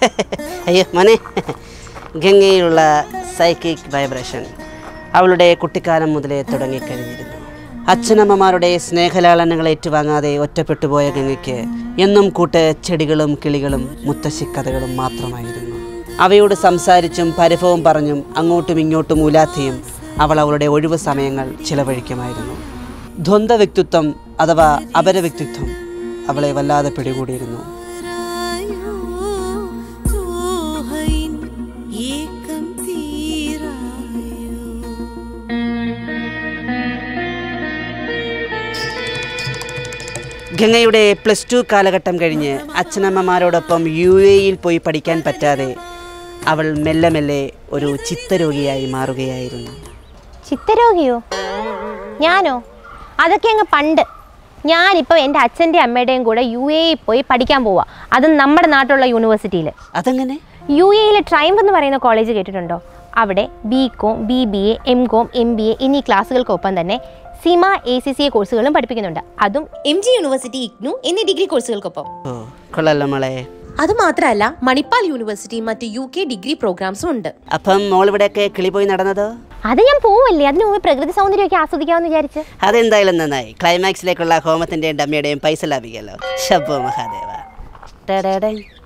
അയ്യോ മോനെ ഗംഗയിലുള്ള psychic vibration അവളുടെ കുട്ടിക്കാലം മുതലേ തുടങ്ങിക്കഴിഞ്ഞിരുന്നു അച്ഛനമ്മമാരുടെ സ്നേഹലാളനകൾ ഏറ്റുവാങ്ങാതെ ഒറ്റപ്പെട്ടുപോയ ഗംഗയ്ക്ക് എന്നും കൂട്ട് ചെടികളും കിളികളും മുത്തശ്ശിക്കഥകളും മാത്രമായിരുന്നു അവയോട് സംസാരിച്ചും പരിഭവം പറഞ്ഞും അങ്ങോട്ടും ഇങ്ങോട്ടും ഉലാത്തിയും അവൾ അവളുടെ ഒഴിവ് സമയങ്ങൾ ചിലവഴിക്കുമായിരുന്നു ദ്വന്ദ്വ വ്യക്തിത്വം അഥവാ അപര വ്യക്തിത്വം അവളെ വല്ലാതെ പിടികൂടിയിരുന്നു ഏകം തീരായോ ഗംഗയുടെ പ്ലസ് ടു കാലഘട്ടം കഴിഞ്ഞ് അച്ഛനമ്മമാരോടൊപ്പം യു എയിൽ പോയി പഠിക്കാൻ പറ്റാതെ അവൾ മെല്ലെ മെല്ലെ ഒരു ചിത്തരോഗിയായി മാറുകയായിരുന്നു ചിത്തരോഗിയോ ഞാനോ അതൊക്കെ അങ്ങ് പണ്ട് ഞാനിപ്പോൾ എൻ്റെ അച്ഛൻ്റെയും അമ്മയുടെയും കൂടെ യു എയിൽ പോയി പഠിക്കാൻ പോവാ അതും നമ്മുടെ നാട്ടിലുള്ള യൂണിവേഴ്സിറ്റിയിൽ അതെങ്ങനെ യു എയിലെ ട്രൈംബ് എന്ന് പറയുന്ന കോളേജ് കേട്ടിട്ടുണ്ടോ അവിടെ B com B B A M com M B A എന്നീ ക്ലാസ്സുകൾക്കൊപ്പം തന്നെ CIMA A C C A കോഴ്സുകളും പഠിപ്പിക്കുന്നുണ്ട് അതും എം ജി യൂണിവേഴ്സിറ്റി ഇഗ്നു എന്നീ ഡിഗ്രി കോഴ്സുകൾക്കൊപ്പം ഓ കൊള്ളല്ലോ മോളെ അതുമാത്രമല്ല മണിപ്പാൽ യൂണിവേഴ്സിറ്റി മറ്റ് യു കെ ഡിഗ്രി പ്രോഗ്രാംസും ഉണ്ട് അപ്പം മോൾ ഇവിടെയൊക്കെ കിളി പോയി നടന്നതോ അത് ഞാൻ പോവല്ലേ അതിന് മുമ്പ് പ്രകൃതി സൗന്ദര്യമൊക്കെ ആസ്വദിക്കാമെന്ന് വിചാരിച്ച് അതെന്തായാലും നന്നായി ക്ലൈമാക്സിലേക്കുള്ള ഹോമത്തിൻ്റെയും ഡമ്മിയുടെയും പൈസ ലാഭിക്കല്ലോ ശബ്ബോ മഹാദേവ ടടടട.